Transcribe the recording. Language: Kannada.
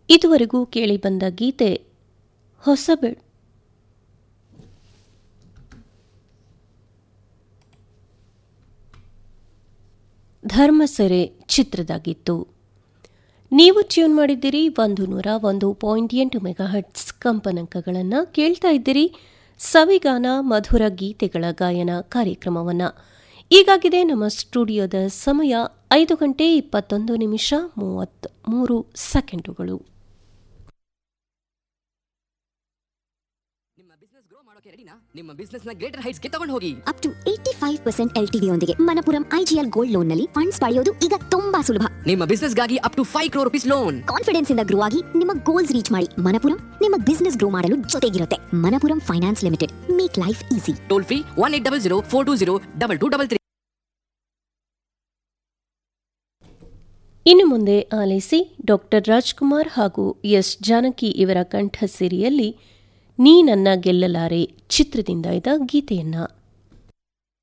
ಇದುವರೆಗೂ ಕೇಳಿಬಂದ ಗೀತೆ ಹೊಸಬೆಳ್ ಧರ್ಮಸೆರೆ ಚಿತ್ರದಾಗಿತ್ತು ನೀವು ಟ್ಯೂನ್ ಮಾಡಿದ್ದೀರಿ ಒಂದು ನೂರ ಒಂದು ಪಾಯಿಂಟ್ ಎಂಟು ಮೆಗಾಹಟ್ಸ್ ಕಂಪನಾಂಕಗಳನ್ನು ಕೇಳ್ತಾ ಇದ್ದೀರಿ ಸವಿಗಾನ ಮಧುರ ಗೀತೆಗಳ ಗಾಯನ ಕಾರ್ಯಕ್ರಮವನ್ನು ಈಗಾಗಿದೆ ನಮ್ಮ ಸ್ಟುಡಿಯೋದ ಸಮಯ ಐದು ಗಂಟೆ ಇಪ್ಪತ್ತೊಂದು ನಿಮಿಷ ಮೂವತ್ತ್ ಮೂರು ಸೆಕೆಂಡುಗಳು ನಿಮ್ಮ ಬಿಸ್ನೆಸ್ ಗ್ರೋ ಮಾಡೋಕೆ ರೆಡಿನಾ ನಿಮ್ಮ ಬಿಸ್ನೆಸ್ ನ ಗ್ರೇಟರ್ ಹೈಟ್ಸ್ ಗೆ ತಗೊಂಡು ಹೋಗಿ up to eighty five percent L ಯೊಂದಿಗೆ ಮನಪುರಂ ಐಜಿಎಲ್ ಗೋಲ್ಡ್ ಲೋನ್ ನಲ್ಲಿ ಫಂಡ್ಸ್ ಪಡೆಯೋದು ಈಗ ತುಂಬಾ ಸುಲಭ ನಿಮ್ಮ ಬಿಸ್ನೆಸ್ ಗಾಗಿ up to five crore rupees loan confidence ಇಂದ ಗ್ರೋ ಆಗಿ ನಿಮ್ಮ ಗೋಲ್ಸ್ ರೀಚ್ ಮಾಡಿ ಮನಪುರಂ ನಿಮ್ಮ ಬಿಸ್ನೆಸ್ ಗ್ರೋ ಮಾಡಲು ಜೊತೆಗಿರುತ್ತೆ Manappuram finance limited make life easy toll free one eight double zero four two zero double two double three ಇನ್ನು ಮುಂದೆ ಆಲಿಸಿ ಡಾಕ್ಟರ್ ರಾಜ್ಕುಮಾರ್ ಹಾಗೂ ಎಸ್ ಜಾನಕಿ ಇವರ ಕಂಠ ಸಿರಿಯಲ್ಲಿ ನೀ ನನ್ನ ಗೆಲ್ಲಲಾರೆ ಚಿತ್ರದಿಂದ ಇದ್ದ ಗೀತೆಯನ್ನ